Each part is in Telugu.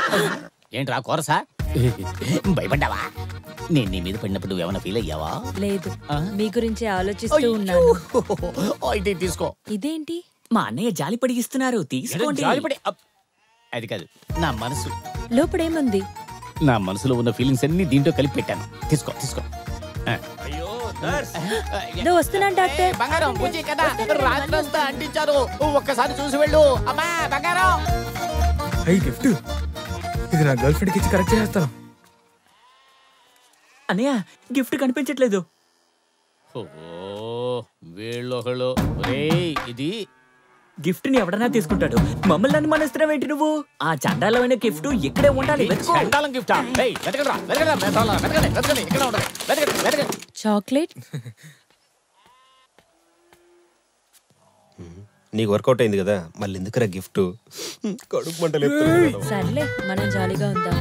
ఏంట్రా కోరసా భయపడ్డావా నేను నీ మీద పడినప్పుడు నువ్వేమైనా ఫీల్ అయ్యావా లేదు ఆ? మీ గురించి ఆలోచిస్తూ ఉన్నాను అయితే తీసుకో ఇదేంటి మా అన్నయ్య జాలిపడి ఇస్తున్నారు తీసుకోండి జాలిపడి అప్. అది కాదు నా మనసు లోపడేముంది నా మనసులో ఉన్న ఫీలింగ్స్ అన్ని దీంట్లో కలిపి పెట్టాను తీసుకో తీసుకో ఆ. దో వస్తున్నాను డాక్టర్ బంగారం బుజ్జి కదా రాత్రంతా అంటించారు ఒక్కసారి చూసి వెళ్ళు అమ్మా బంగారం అయ్యి గిఫ్ట్ ఇది నా గర్ల్ ఫ్రెండ్కి ఇచ్చి కరెక్ట్ చేస్తాను అన్నయ్య గిఫ్ట్ కనిపించట్లేదు ఓ వీళ్ళొకళ్ళు రేయ్ ఇది గిఫ్ట్ ని ఎవడన్నా తీసుకుంటాడు మమ్మల్ని అనుమానిస్తున్నావు ఏంటి నువ్వు ఆ చండాలమైన గిఫ్ట్ ఇక్కడే ఉండాలి వెతుకో. చండాలం గిఫ్ట్ రేయ్ వెతకరా వెతకరా వెతకరా వెతకండి వెతకండి ఇక్కడ ఉండాలి వెతకండి వెతకండి చాక్లెట్ నీకు వర్కౌట్ అయింది కదా మళ్ళీ ఎందుకురా గిఫ్ట్ కడుపు మంట లేపుతుంది కదా. సర్లే మనం జాలీగా ఉందాం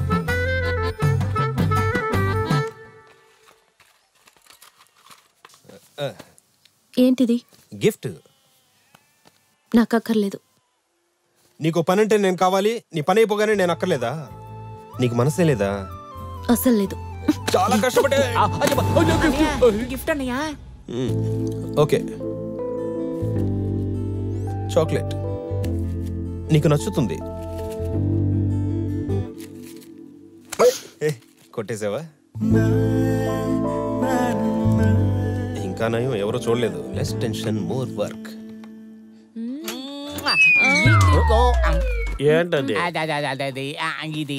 ఏంటిది గిఫ్ట్ నాకు అక్కర్లేదు నీకు పని అంటే నేను కావాలి నీ పని అయిపోగానే నేను అక్కర్లేదా నీకు మనసే లేదా అసలు లేదు చాలా కష్టపడే గిఫ్ట్ అన్నయ్య మ్మ్. ఓకే చాక్లెట్ నీకు నచ్చుతుంది ఏ, కొట్టేసావా ఇంకా నయం ఎవరో చూడలేదు లెస్ టెన్షన్ మోర్ వర్క్ ఏంటది అది, అది, అది, అది, అది, ఆ, ఇది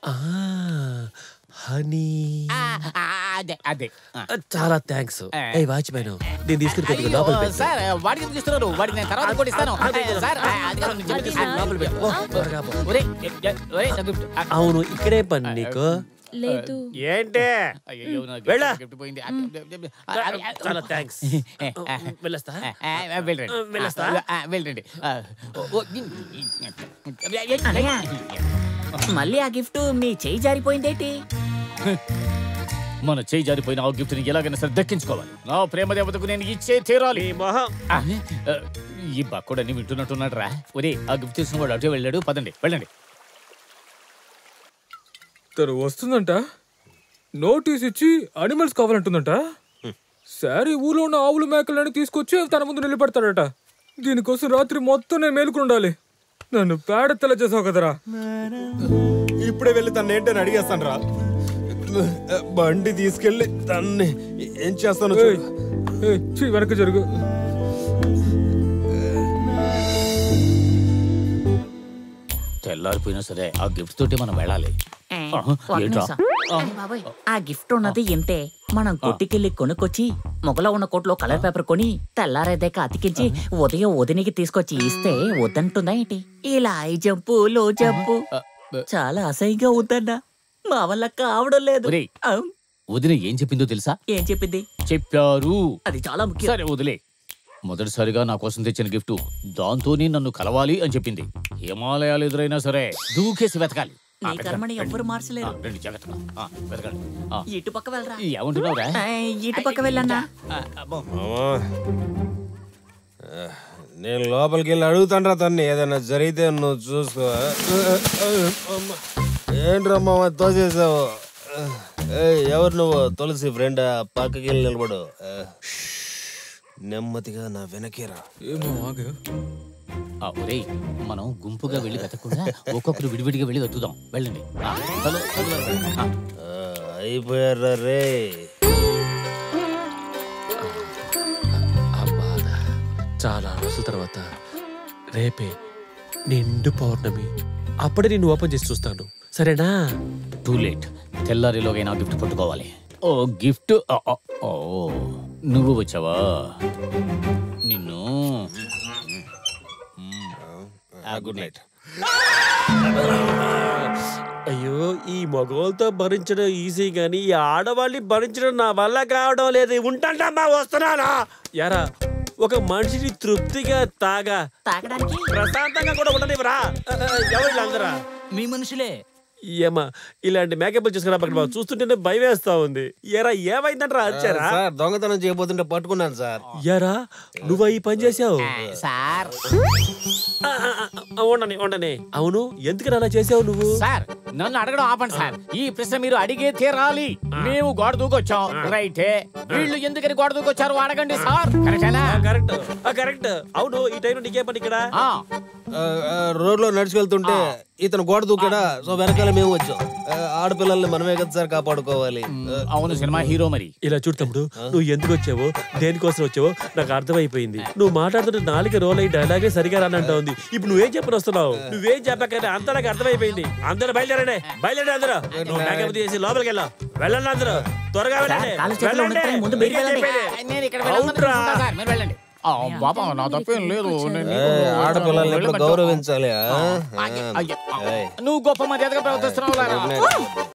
హనీ ఆ, ఆ, అదే అదే ఆ. చాలా థ్యాంక్స్ ఆ. ఏ వాచ్మెన్ నేను తీసుకుని కొద్దిగా లోపల అయ్యో, పెట్టు సార్ వాడికి ఎందుకు ఇస్తున్నారు వాడికి నేను తర్వాత కూడా ఇస్తాను సార్ ఆ, అది కాదు, నేను చెప్పేది. ఆ, లోపల పెట్టు. ఓ, త్వరగా పో. ఒరేయ్, ఎ, ఎ, ఒరేయ్, నా gift. ఆ, అవును ఇక్కడే పని నీకు లేదు ఏంటే అయ్యయ్యో, నా gift, వెళ్ళా. gift పోయింది. ఆ, ఆ, ఆ, ఆ, చాలా థ్యాంక్స్ ఏ, ఆ, వెళ్ళొస్తా ఆ, ఆ, వెళ్ళండి వెళ్ళొస్తా? ఆ, ఆ, వెళ్ళండి ఆ, ఓ, ఓ, అన్నయ్య మళ్ళీ ఆ గిఫ్ట్ మీ చేయి జారిపోయిందేంటి మన చేయి జారిపోయిన ఆ గిఫ్ట్ ని ఎలాగైనా సరే దక్కించుకోవాలి నా ప్రేమ దేవతకు నేను ఇచ్చే తీరాలి ఈ మొహం ఆ, ఆ, ఈ బక్కుడని వింటున్నట్టున్నాడు రా ఒరే ఆ గిఫ్ట్ తీసుకున్న వాడు అటే వెళ్ళాడు పదండి వెళ్ళండి తను వస్తుందంట నోటీస్ ఇచ్చి అనిమల్స్ కావాలంటుందంట సరే ఊళ్ళో ఉన్న ఆవులు మేకలని తీసుకొచ్చి తన ముందు నిలబెడతాడట దీనికోసం రాత్రి మొత్తం నేను మేలుకుని ఉండాలి నన్ను పేడ తెల్ల చేసావు కదరా ఇప్పుడే వెళ్ళి తను ఏంటని అడిగేస్తాను రా బండి తీసుకెళ్ళి తన్ని ఏం చేస్తాను ఏయ్, ఏయ్, ఛీ, వెనక్కి జరుగు తెల్లారిపోయినా సరే ఆ గిఫ్ట్ తోటి మనం వెళ్ళాలి ఏ, ఆహా, ఒక్క ఏంట్రా? నిమిషం. అరే బాబోయ్, ఆ గిఫ్ట్ ఉన్నది ఇంతే మనం కొట్టుకెళ్ళి కొనుక్కొచ్చి మొగలో ఉన్న కోట్లో కలర్ పేపర్ కొని తెల్లారేదాకా అతికించి ఉదయం ఉదనికి తీసుకొచ్చి ఇస్తే వద్దంటుందా ఏంటి ఇలా ఐ జంపు లో జంపు ఆ, ఆ, చాలా అసహ్యంగా ఉందన్నా మా వల్ల కావడం లేదు ఒరేయ్. ఆ, వదిన ఏం చెప్పిందో తెలుసా ఏం చెప్పింది చెప్పారు అది చాలా ముఖ్యం సరే వదిలే మొదటిసారిగా నా కోసం తెచ్చిన గిఫ్ట్ దాంతోనే నన్ను కలవాలి అని చెప్పింది హిమాలయాలు ఎదురైనా సరే దూకేసి వెతకాలి ఆ, నీ వెతకండి, కర్మని రండి. ఎవ్వరు ఆ, మార్చలేరు రండి జాగ్రత్తగా ఆ, వెతకండి ఆ, ఇటు పక్క వెళ్ళరా ఏమంటున్నావురా ఆ, ఇటు పక్క వెళ్ళన్నా ఆ, అబ్బో. మామా నేను లోపలికి వెళ్ళి అడుగుతాను రా తన్ని ఏదైనా జరిగితే నువ్వు చూసుకో ఏంట్రా మామ తోసేసావు ఏయ్, ఎవరు నువ్వు తులసి ఫ్రెండ్ పక్కకి వెళ్ళి నిలబడు ఆ, నెమ్మదిగా నా వెనకేరా ఏమో ఆగు ఆ, ఒరేయ్ మనం గుంపుగా వెళ్ళి వెతకుండా ఒక్కొక్కరు విడివిడిగా వెళ్ళి వెతుకుదాం వెళ్ళండి ఆ, చలో, చలో, చలో. ఆ, ఆ, అయిపోయారా రే ఆ బాధ చాలా రోజుల తర్వాత రేపే నిండు పౌర్ణమి అప్పుడే నిన్ను ఓపెన్ చేసి చూస్తాను సరేనా టూ లేట్ తెల్లారిలోగా నా గిఫ్ట్ పట్టుకోవాలి ఓ గిఫ్ట్ ఆ, ఆ, ఓ నువ్వు వచ్చావా నిన్ను గుడ్ నైట్ అయ్యో ఈ మగవాళ్ళతో భరించడం ఈజీ కానీ ఈ ఆడవాళ్ళని భరించడం నా వల్ల కావడం లేదు ఉంటాంటమ్మా వస్తున్నానా యారా ఒక మనిషిని తృప్తిగా తాగా తాగడానికి ప్రశాంతంగా కూడా ఉండనివ్వరా ఎవరు వీళ్ళందరా మీ మనుషులే ఏమా ఇలాంటి మేకప్ చేసుకురా పక్కన బావ. చూస్తుంటేనే భయం వేస్తా ఉంది ఎరా ఏమైందంట్రా వచ్చారా సార్ దొంగతనం చేయబోతుంటే పట్టుకున్నాను సార్ యారా నువ్వు ఈ పని చేసావు సార్ ఆ, ఆ, ఆ, ఉండని ఉండని అవును ఎందుకు అలా చేసావు నువ్వు సార్ నన్ను అడగడం ఆపండి సార్ ఈ ప్రశ్న మీరు అడిగే తీరాలి మేము గోడ దూకొచ్చాం రైటే వీళ్ళు ఎందుకని గోడ దూకొచ్చారు అడగండి సార్ కరెక్టేనా కరెక్ట్ కరెక్ట్ అవును ఈ టైంలో నీకే పని ఇక్కడ ఆ, ఆ, ఆ, రోడ్లో నడిచి వెళ్తుంటే ఇతను గోడ దూకాడా సో వెనకాల మేము వచ్చాం ఆ, ఆడపిల్లల్ని మనమే కదా సార్ కాపాడుకోవాలి ఆ, అవును సినిమా హీరో మరి ఇలా చూడు తమ్ముడు నువ్వు ఎందుకు వచ్చావో దేనికోసం వచ్చావో నాకు అర్థమైపోయింది నువ్వు మాట్లాడుతుంటే నాలుగు రోల్ అయ్యి డైలాగే సరిగా రానంటా ఉంది ఇప్పుడు నువ్వేం చెప్పని వస్తున్నావు నువ్వేం చెప్పకనే అంతా నాకు అర్థమైపోయింది అందరూ బయలుదేరండి బయలుదేరండి అందరూ నువ్వు మేకప్ చేసి లోపలికి వెళ్ళా వెళ్ళండి అందరూ త్వరగా వెళ్ళండి కాలు చేతులు వెళ్ళండి. వణుకుతాయి, ముందు బయటికి మీకేం వెళ్ళండి. చెప్పేది? నేను ఇక్కడ అవుట్రా. వెళ్ళాలనుకుంటున్నా సార్, మీరు వెళ్ళండి ఆ, బాబా నా తప్పేం లేదు నేను ఏ, ఆడపిల్లల్ని ఎప్పుడు గౌరవించాలి ఆ? అయ్య, అయ్య, ఏయ్. నువ్వు గొప్ప మర్యాదగా ప్రవర్తిస్తున్నావు లారా.